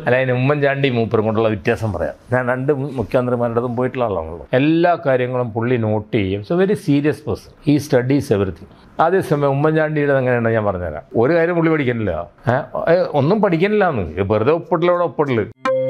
അല്ല അതിന് ഉമ്മൻചാണ്ടി മൂപ്പറും കൊണ്ടുള്ള വ്യത്യാസം പറയാം ഞാൻ രണ്ട് മുഖ്യമന്ത്രിമാരുടേതും പോയിട്ടുള്ള ആളാണല്ലോ എല്ലാ കാര്യങ്ങളും പുള്ളി നോട്ട് ചെയ്യും സോ വെരി സീരിയസ് പേഴ്സൺ ഈ സ്റ്റഡീസ് എവറിത്തിങ് അതേസമയം ഉമ്മൻചാണ്ടിയുടെ എങ്ങനെയാണ് ഞാൻ പറഞ്ഞുതരാം ഒരു കാര്യം പുള്ളി പഠിക്കണില്ല ഏ, ഏ, ഒന്നും പഠിക്കണില്ല എന്ന് വെറുതെ ഒപ്പിടലോടെ ഒപ്പിടല്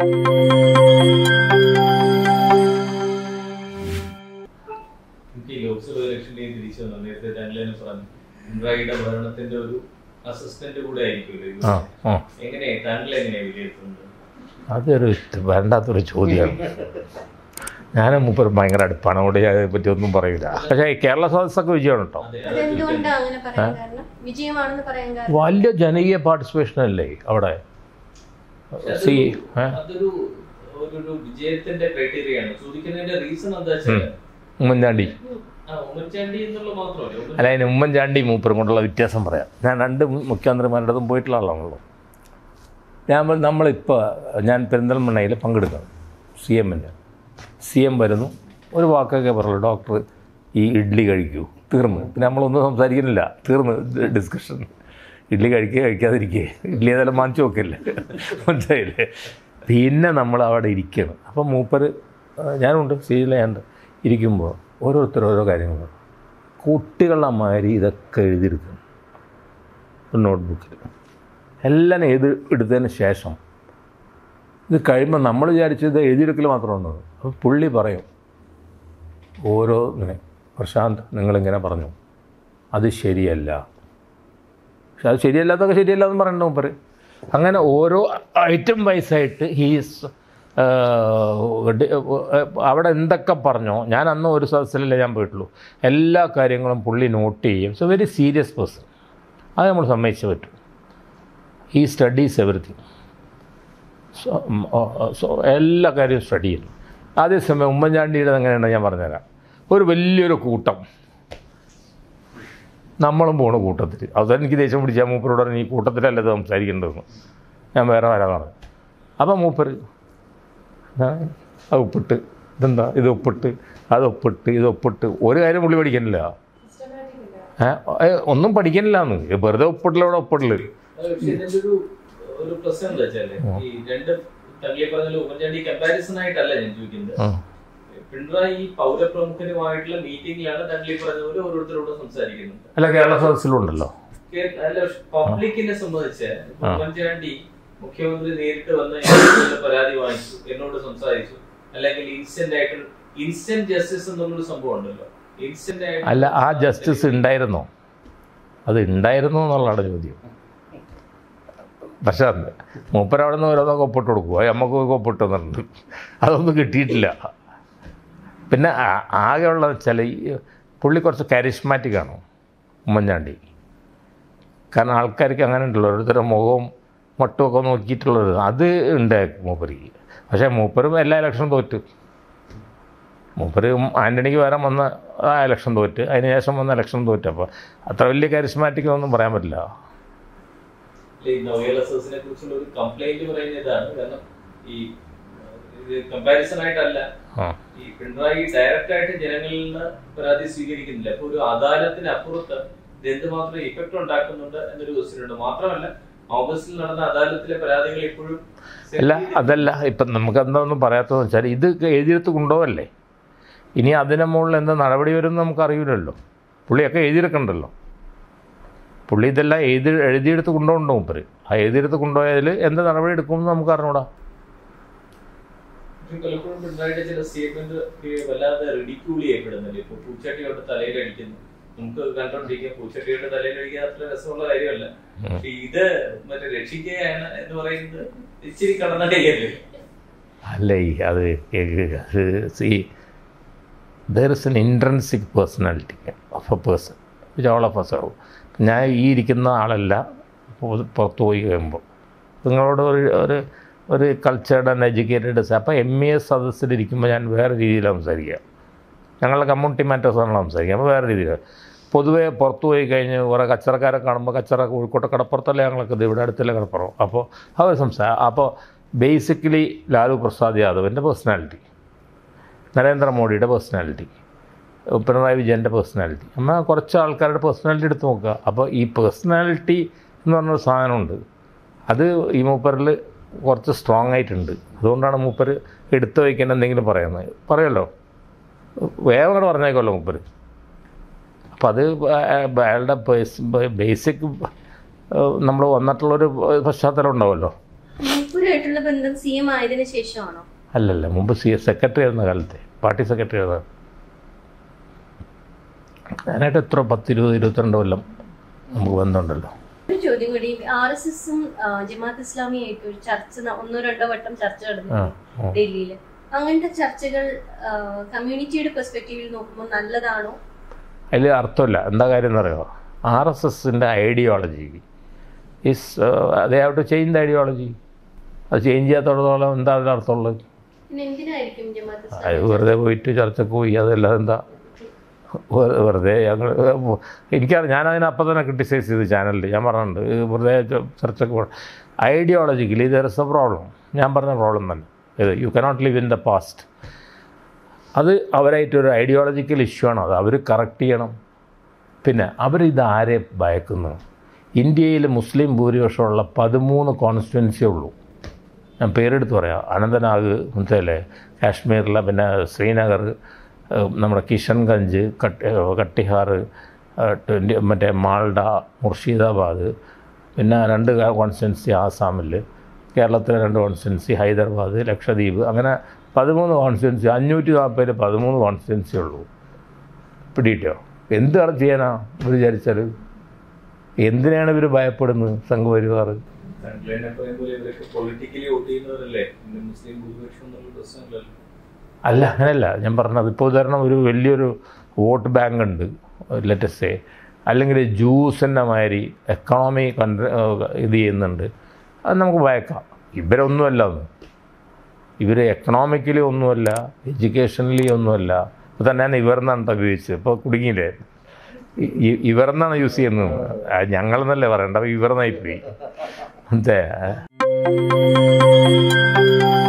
എനിക്ക് ഈ ലോക്സഭ ഇലക്ഷനിലേക്ക് തിരിച്ചു വന്നു നേരത്തെ താങ്കളെ പറഞ്ഞു പിണറായിയുടെ ഭരണത്തിന്റെ ഒരു അസിസ്റ്റന്റ് കൂടെ ആയിരിക്കുമല്ലോ ഇത്. ആ ആ എങ്ങനെ താങ്കൾ എങ്ങനെയാ വിലയിരുത്തുന്നത് അതൊരു വേണ്ടാത്തൊരു ചോദ്യമാണ് ഞാൻ മൂപ്പർ ഭയങ്കര അടുപ്പാണ് അവിടെ അതിനെ പറ്റി ഒന്നും പറയില്ല പക്ഷേ ഈ കേരള സദസ്സൊക്കെ വിജയമാണ് കേട്ടോ അതെ അതെന്തുകൊണ്ടാണ് അങ്ങനെ പറയാൻ കാരണം വിജയമാണെന്ന് പറയാൻ കാരണം വലിയ ജനകീയ പാർട്ടിസിപ്പേഷൻ അല്ലേ അവിടെ സി ഏ? അതൊരു ഒരു ഒരു വിജയത്തിന്റെ ക്രൈറ്റീരിയ ആണ് ചോദിക്കുന്നതിന്റെ റീസൺ എന്താ വെച്ചാൽ ഉമ്മൻചാണ്ടി ആ ഉമ്മൻചാണ്ടി എന്നുള്ള മാത്രമല്ല ഉമ്മൻ- അല്ല അതിന് ഉമ്മൻചാണ്ടി മൂപ്പറും കൊണ്ടുള്ള വ്യത്യാസം പറയാം ഞാൻ രണ്ട് മുഖ്യമന്ത്രിമാരുടേതും പോയിട്ടുള്ള ആളാണല്ലോ ഞാൻ നമ്മളിപ്പോൾ ഞാൻ പെരിന്തൽമണ്ണയിൽ പങ്കെടുക്കണം സി എമ്മിന് സി എം വരുന്നു ഒരു വാക്കൊക്കെ പറയുള്ളൂ ഡോക്ടർ ഈ ഇഡ്ഡലി കഴിക്കൂ തീർന്ന് പിന്നെ നമ്മളൊന്നും സംസാരിക്കുന്നില്ല തീർന്ന് ഡിസ്കഷൻ ഇഡ്ഡലി കഴിക്കുക കഴിക്കാതിരിക്കുക ഇഡ്ഡലി ഏതായാലും വാങ്ങിച്ചു നോക്കില്ലേ മനസ്സിലായില്ലേ പിന്നെ നമ്മൾ അവിടെ ഇരിക്കണം അപ്പം മൂപ്പർ ഞാനുണ്ട് സ്റ്റേജിൽ ഞാനുണ്ട് ഇരിക്കുമ്പോൾ ഓരോരുത്തർ ഓരോ കാര്യങ്ങൾ കുട്ടികളുടെ മാതിരി ഇതൊക്കെ എഴുതിയെടുക്കും ഒരു നോട്ട്ബുക്കിൽ എല്ലാം എഴുതി എടുത്തതിന് ശേഷം ഇത് കഴിയുമ്പോൾ നമ്മൾ വിചാരിച്ചത് എഴുതിയെടുക്കൽ മാത്രമാണ് അപ്പോൾ പുള്ളി പറയും ഓരോ ഇങ്ങനെ പ്രശാന്ത് നിങ്ങളിങ്ങനെ പറഞ്ഞു അത് ശരിയല്ല പക്ഷെ അത് ശരിയല്ലാത്തൊക്കെ ശരിയല്ല എന്ന് പറയണ്ട മൂപ്പര് അങ്ങനെ ഓരോ ഐറ്റം വൈസായിട്ട് ഹീസ് അവിടെ എന്തൊക്കെ പറഞ്ഞോ ഞാൻ അന്ന് ഒരു സദസ്സിലല്ലേ ഞാൻ പോയിട്ടുള്ളൂ എല്ലാ കാര്യങ്ങളും പുള്ളി നോട്ട് ചെയ്യും സോ വെരി സീരിയസ് പേഴ്സൺ അത് നമ്മൾ സമ്മതിച്ചേ പറ്റും ഈ സ്റ്റഡീസ് എവറിത്തിങ് സോ സോ എല്ലാ കാര്യവും സ്റ്റഡി ചെയ്യുന്നു അതേസമയം ഉമ്മൻചാണ്ടിയുടെ എങ്ങനെയാണ് ഞാൻ പറഞ്ഞുതരാം ഒരു വലിയൊരു കൂട്ടം നമ്മളും പോണ കൂട്ടത്തിൽ അവസാനം എനിക്ക് ദേഷ്യം പിടിച്ചാൽ മൂപ്പരോട് പറഞ്ഞു ഈ കൂട്ടത്തിലല്ല ഇത് സംസാരിക്കേണ്ടതെന്ന് ഞാൻ വേറെ വരാന്ന് പറഞ്ഞു അപ്പം മൂപ്പര് ഞാൻ അത് ഒപ്പിട്ട് ഇതെന്താ ഇത് ഒപ്പിട്ട് അത് ഒപ്പിട്ട് ഇത് ഒപ്പിട്ട് ഒരു കാര്യം പുള്ളി പഠിക്കണില്ല ഏ, ഏ, ഒന്നും പഠിക്കണില്ല എന്ന് വെറുതെ ഒപ്പിടലോടെ ഒപ്പിടല് അത് പക്ഷേ ഇതിന്റെ ഒരു ഒരു പ്രശ്നം എന്താ വെച്ചാല് ഈ രണ്ട് തള്ളി പറഞ്ഞ ഉമ്മൻചാണ്ടി കമ്പാരിസൺ ആയിട്ടല്ല ഞാൻ ചോദിക്കുന്നത് ആ. പിണറായി ഈ പൗരപ്രമുഖനുമായിട്ടുള്ള മീറ്റിംഗിലാണ് തള്ളി പറഞ്ഞ പോലെ ഓരോരുത്തരോട് സംസാരിക്കുന്നുണ്ട് അല്ല കേരള സദസ്സിലുണ്ടല്ലോ കേ- അല്ല പബ്ലിക്കിനെ സംബന്ധിച്ച് ഇപ്പൊ ഉമ്മൻചാണ്ടി മുഖ്യമന്ത്രി നേരിട്ട് വന്ന് എന്നോട് പരാതി വാങ്ങിച്ചു എന്നോട് സംസാരിച്ചു അല്ലെങ്കിൽ ഇൻസ്റ്റന്റ് ആയിട്ട് ഇൻസ്റ്റന്റ് ജസ്റ്റിസ് എന്നുള്ളൊരു സംഭവം ഉണ്ടല്ലോ ഇൻസ്റ്റന്റ് ആയിട്ട് അല്ല ആ ജസ്റ്റിസ് ഉണ്ടായിരുന്നോ അത് ഉണ്ടായിരുന്നോ എന്നുള്ളതാണ് ചോദ്യം പക്ഷേ അത് മൂപ്പരവിടെ നിന്ന് ഓരോന്നൊക്കെ ഒപ്പിട്ട് കൊടുക്കുക നമുക്ക് ഒപ്പിട്ട് തന്നിട്ടുണ്ട് അതൊന്നും കിട്ടിയിട്ടില്ല പിന്നെ ആ- ആകെയുള്ള വെച്ചാൽ ഈ പുള്ളി കുറച്ച് കരിഷ്മാറ്റിക് ആണ് ഉമ്മൻചാണ്ടി കാരണം ആൾക്കാർക്ക് അങ്ങനെ ഉണ്ടല്ലോ ഓരോരുത്തരുടെ മുഖവും മട്ടുമൊക്കെ നോക്കിയിട്ടുള്ളത് അത് ഉണ്ട് മൂപ്പർക്ക് പക്ഷേ മൂപ്പരും എല്ലാ ഇലക്ഷനും തോറ്റ് മൂപ്പര് ആൻ്റണിക്ക് പകരം വന്ന ആ ഇലക്ഷൻ തോറ്റ് അതിന് ശേഷം വന്ന ഇലക്ഷൻ തോറ്റ് അപ്പോൾ അത്ര വലിയ കരിസ്മാറ്റിക് ഒന്നും പറയാൻ പറ്റില്ല ഈ നൊവേൽ അസസിനെ കുറിച്ചുള്ള ഒരു കംപ്ലൈന്റ് പറയുന്ന ഇതാണ് കാരണം ഈ ഇത് കമ്പാരിസൺ ആയിട്ടല്ല ആ ഈ പിണറായി ഡയറക്റ്റ് ആയിട്ട് ജനങ്ങളിൽ നിന്ന് പരാതി സ്വീകരിക്കുന്നില്ല അപ്പൊ ഒരു അദാലത്തിന് അപ്പുറത്ത് ഇത് എന്തുമാത്രം ഇഫക്റ്റ് ഉണ്ടാക്കുന്നുണ്ട് എന്നൊരു ക്വസ്റ്റ്യൻ ഉണ്ട് മാത്രമല്ല ഓഗസ്റ്റിൽ നടന്ന അദാലത്തിലെ പരാതികൾ ഇപ്പോഴും അല്ല അതല്ല ഇപ്പം നമുക്ക് എന്താണെന്നും പറയാത്തതെന്ന് വെച്ചാൽ ഇത് എഴുതിയെടുത്ത് കൊണ്ടുപോകല്ലേ ഇനി അതിന് മുകളിൽ എന്താ നടപടി വരും നമുക്ക് അറിയില്ലല്ലോ പുള്ളിയൊക്കെ എഴുതിയെടുക്കണ്ടല്ലോ പുള്ളി ഇതെല്ലാം എഴുതി എഴുതിയെടുത്ത് കൊണ്ടുപോകണ്ടോ മൂപ്പര് ആ എഴുതിയെടുത്ത് കൊണ്ടുപോയതിൽ എന്ത് നടപടി എടുക്കുമെന്ന് നമുക്ക് അറിഞ്ഞൂടാ പക്ഷെ പലപ്പോഴും പിണറായിയുടെ ചില സ്റ്റേറ്റ്മെന്റ് വല്ലാതെ റിഡിക്യൂൾ ചെയ്യപ്പെടുന്നുണ്ട് ഇപ്പൊ പൂച്ചട്ടിയോട്ട് തലയിലടിക്കുന്നു നമുക്ക് കണ്ടോണ്ടിരിക്കാം പൂച്ചട്ടിയോട്ട് തലയിലടിക്കാൻ അത്ര രസമുള്ള കാര്യമല്ല പക്ഷെ ഇത് മറ്റേ രക്ഷിക്കുകയാണ് എന്ന് പറയുന്നത് ഇച്ചിരി കടന്നടിയല്ലേ അല്ല ഈ അത് അത് see there is an intrinsic personality of a person which all of us ഞാൻ ഈ ഇരിക്കുന്ന ആളല്ല പു- പുറത്ത് പോയി കഴിയുമ്പോൾ നിങ്ങളോട് ഒരു ഒരു ഒരു കൾച്ചർഡ് ആൻഡ് എഡ്യൂക്കേറ്റഡ് അപ്പോൾ എം ഇ എസ് സദസ്സിലിരിക്കുമ്പോൾ ഞാൻ വേറെ രീതിയിലാണ് സംസാരിക്കുക ഞങ്ങളുടെ കമ്മ്യൂണിറ്റി മാറ്റേഴ്സാണല്ലോ സംസാരിക്കുക അപ്പോൾ വേറെ രീതിയിൽ പൊതുവേ പുറത്ത് പോയി കഴിഞ്ഞ് കുറേ കച്ചറക്കാരെ കാണുമ്പോൾ കച്ചറ കോഴിക്കോട്ടെ കടപ്പുറത്തല്ലേ ഞങ്ങളൊക്കെ ഇത് ഇവിടെ അടുത്തല്ലേ കടപ്പുറം അപ്പോൾ അവർ സംസാരം അപ്പോൾ ബേസിക്കലി ലാലു പ്രസാദ് യാദവിൻ്റെ പേഴ്സണാലിറ്റി നരേന്ദ്രമോദിയുടെ പേഴ്സണാലിറ്റി പിണറായി വിജയൻ്റെ പേഴ്സണാലിറ്റി എന്നാൽ കുറച്ച് ആൾക്കാരുടെ പേഴ്സണാലിറ്റി എടുത്ത് നോക്കുക അപ്പോൾ ഈ പേഴ്സണാലിറ്റി എന്ന് പറഞ്ഞൊരു സാധനമുണ്ട് അത് ഈ മൂപ്പറിൽ കുറച്ച് സ്ട്രോങ് ആയിട്ടുണ്ട് അതുകൊണ്ടാണ് മൂപ്പര് എടുത്തു വയ്ക്കേണ്ട എന്തെങ്കിലും പറയുന്നത് പറയുമല്ലോ വേഗം കൂടെ പറഞ്ഞേക്കുമല്ലോ മൂപ്പര് അപ്പം അത് അയാ- അയാളുടെ ബേസിക് നമ്മൾ വന്നിട്ടുള്ളൊരു പശ്ചാത്തലം ഉണ്ടാവുമല്ലോ മൂപ്പരായിട്ടുള്ള ബന്ധം സി എം ആയതിനു ശേഷമാണോ അല്ലല്ല മുമ്പ് സി സെക്രട്ടറി ആയിരുന്ന കാലത്തെ പാർട്ടി സെക്രട്ടറി ആയിരുന്ന ഞാനായിട്ട് എത്ര പത്ത് ഇരുപത് ഇരുപത്തിരണ്ട് കൊല്ലം നമുക്ക് ബന്ധമുണ്ടല്ലോ ഒരു ചോദ്യം കൂടി ആർ എസ് എസും ജമാഅത്ത് ഇസ്ലാമിയായിട്ട് ഒരു ചർച്ച ന- ഒന്നോ രണ്ടോ വട്ടം ചർച്ച ആ നടന്നു ആ. ഡൽഹിയിൽ അങ്ങനത്തെ ചർച്ചകൾ കമ്മ്യൂണിറ്റിയുടെ പെർസ്പെക്റ്റീവിൽ നോക്കുമ്പോൾ നല്ലതാണോ അതിൽ അർത്ഥമില്ല എന്താ കാര്യം എന്നറിയോ ആർ എസ് എസിൻ്റെ ഐഡിയോളജി ഇസ് അതേ have to change the ideology അത് ചേഞ്ച് ചെയ്യാത്തോടത്തോളം എന്താ അതിൽ അർത്ഥമുള്ളത് പിന്നെ എന്തിനായിരിക്കും ജമാഅത്ത് അത് ഇസ്ലാമി വെറുതെ പോയിട്ട് ചർച്ചക്ക് പോയി അതല്ലാതെ എന്താ വെ- വെറുതെ ഞങ്ങൾ എനിക്കറിയാം ഞാനതിനെ അപ്പം തന്നെ ക്രിട്ടിസൈസ് ചെയ്ത് ചാനലിൽ ഞാൻ പറഞ്ഞിട്ടുണ്ട് ഇത് വെറുതെ ച- ചർച്ചക്ക് പോ ideologically there is a problem ഞാൻ പറഞ്ഞ പ്രോബ്ലം തന്നെ ഇത് you cannot live in the past അത് അവരായിട്ടൊരു ഐഡിയോളജിക്കൽ ഇഷ്യൂ ആണ് അത് അവർ കറക്റ്റ് ചെയ്യണം പിന്നെ അവരിത് ആരെ ഭയക്കുന്നു ഇന്ത്യയിൽ മുസ്ലിം ഭൂരിപക്ഷമുള്ള പതിമൂന്ന് കോൺസ്റ്റിറ്റ്യുവൻസിയേ ഉള്ളൂ ഞാൻ പേരെടുത്ത് പറയാം അനന്തനാഗ് മനസ്സിലല്ലേ കാശ്മീരിലെ പിന്നെ ശ്രീനഗർ ഏഹ് നമ്മുടെ കിഷൻഗഞ്ച് കട്ട് ഏഹ് കട്ടിഹാർ ഏഹ് ട്വൻറ്റി മറ്റേ മാൾഡ മുർഷിദാബാദ് പിന്നെ രണ്ട് കോൺസ്റ്റിറ്റ്യൻസി ആസാമിൽ കേരളത്തിലെ രണ്ട് കോൺസ്റ്റിറ്റ്യൻസി ഹൈദരാബാദ് ലക്ഷദ്വീപ് അങ്ങനെ പതിമൂന്ന് കോൺസ്റ്റിറ്റ്യൻസി അഞ്ഞൂറ്റി നാൽപ്പതിൽ പതിമൂന്ന് കോൺസ്റ്റിറ്റ്യൻസി ഉള്ളൂ പിടിയിട്ടോ എന്താണ് ചെയ്യാനാ ഇവർ വിചാരിച്ചാൽ എന്തിനാണ് ഇവർ ഭയപ്പെടുന്നത് സംഘപരിവാർ ഫ്രണ്ട്ലൈനെ പറയും പോലെ ഇവരൊക്കെ പൊളിറ്റിക്കലി വോട്ട് ചെയ്യുന്നവരല്ലേ പിന്നെ മുസ്ലിം ഭൂരിപക്ഷം എന്നുള്ള പ്രശ്നമല്ലല്ലോ അല്ല അങ്ങനെയല്ല ഞാൻ പറഞ്ഞത് ഇപ്പോൾ ഉദാഹരണം ഒരു വലിയൊരു വോട്ട് ബാങ്ക് ഉണ്ട് ലെറ്റസേ അല്ലെങ്കിൽ ജ്യൂസിൻ്റെ മാതിരി എക്കണോമി കൺട്ര ഇത് ചെയ്യുന്നുണ്ട് അത് നമുക്ക് ഭയക്കാം ഇവരൊന്നുമല്ല ഒന്ന് ഇവർ എക്കണോമിക്കലി ഒന്നുമല്ല എഡ്യൂക്കേഷനലി ഒന്നുമല്ല ഇപ്പോൾ തന്നെയാണ് ഇവർന്നാണ് കേട്ടോ ഉപയോഗിച്ചത് ഇപ്പോൾ കുടുങ്ങിയില്ലേ ഇ- ഇ- ഇവർന്നാണ് യൂസ് ചെയ്യുന്നത് ആ, ഞങ്ങളെന്നല്ലേ പറയണ്ട ഇവർന്നായി പോയി അതെ